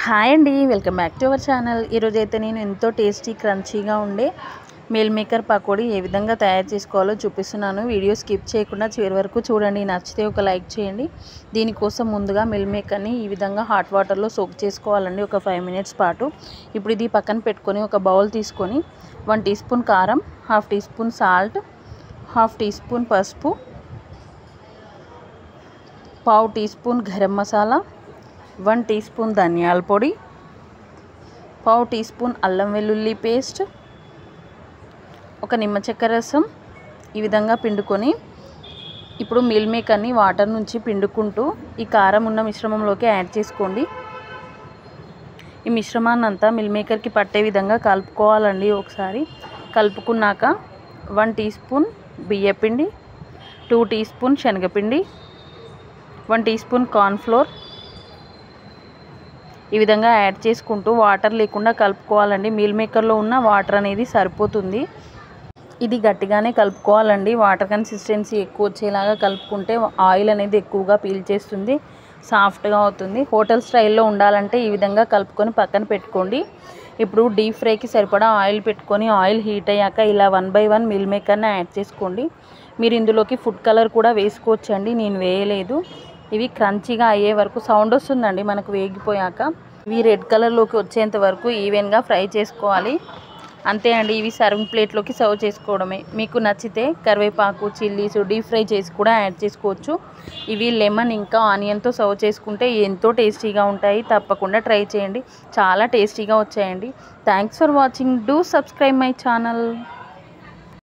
hi అండి welcome back to our channel ఈరోజు అయితే నేను ఎంతో టేస్టీ క్రంచీగా ఉండే మీల్ మేకర్ పకోడీ ఏ విధంగా తయారు చేసుకోవాలో చూపిస్తున్నాను వీడియో స్కిప్ చేయకుండా చివరి వరకు చూడండి నచ్చితే ఒక లైక్ చేయండి దీనికోసం ముందుగా మిల్ మేకర్ని ఈ విధంగా హాట్ వాటర్లో సోక్ చేసుకోవాలండి ఒక ఫైవ్ మినిట్స్ పాటు ఇప్పుడు ఇది పక్కన పెట్టుకొని ఒక బౌల్ తీసుకొని వన్ టీ స్పూన్ కారం half teaspoon salt half teaspoon పసుపు పావు teaspoon garam masala one teaspoon ధనియాల పొడి పావు టీ స్పూన్ అల్లం వెల్లుల్లి పేస్ట్ ఒక నిమ్మ చెక్క రసం ఈ విధంగా పిండుకొని ఇప్పుడు మిల్ మేకర్ని వాటర్ నుంచి పిండుకుంటూ ఈ కారం ఉన్న మిశ్రమంలోకి యాడ్ చేసుకోండి ఈ మిశ్రమాన్ని అంతా మిల్ మేకర్కి పట్టే విధంగా కలుపుకోవాలండి ఒకసారి కలుపుకున్నాక వన్ టీ స్పూన్ బియ్యపిండి టూ టీ స్పూన్ శనగపిండి వన్ టీ స్పూన్ కార్న్ఫ్లోర్ ఈ విధంగా యాడ్ చేసుకుంటూ వాటర్ లేకుండా కలుపుకోవాలండి మీల్ మేకర్లో ఉన్న వాటర్ అనేది సరిపోతుంది ఇది గట్టిగానే కలుపుకోవాలండి వాటర్ కన్సిస్టెన్సీ ఎక్కువ వచ్చేలాగా కలుపుకుంటే ఆయిల్ అనేది ఎక్కువగా పీల్చేస్తుంది సాఫ్ట్గా అవుతుంది హోటల్ స్టైల్లో ఉండాలంటే ఈ విధంగా కలుపుకొని పక్కన పెట్టుకోండి ఇప్పుడు డీప్ ఫ్రైకి సరిపడా ఆయిల్ పెట్టుకొని ఆయిల్ హీట్ అయ్యాక ఇలా వన్ బై వన్ మిల్ మేకర్ని యాడ్ చేసుకోండి మీరు ఇందులోకి ఫుడ్ కలర్ కూడా వేసుకోవచ్చండి నేను వేయలేదు ఇవి క్రంచీగా అయ్యే వరకు సౌండ్ వస్తుందండి మనకు వేగిపోయాక ఇవి రెడ్ కలర్లోకి వచ్చేంత వరకు ఈవెన్గా ఫ్రై చేసుకోవాలి అంతే అండి ఇవి సర్వింగ్ ప్లేట్లోకి సర్వ్ చేసుకోవడమే మీకు నచ్చితే కరివేపాకు చిల్లీస్ డీప్ ఫ్రై చేసి కూడా యాడ్ చేసుకోవచ్చు ఇవి లెమన్ ఇంకా ఆనియన్తో సర్వ్ చేసుకుంటే ఎంతో టేస్టీగా ఉంటాయి తప్పకుండా ట్రై చేయండి చాలా టేస్టీగా వచ్చాయండి thanks for watching do subscribe my channel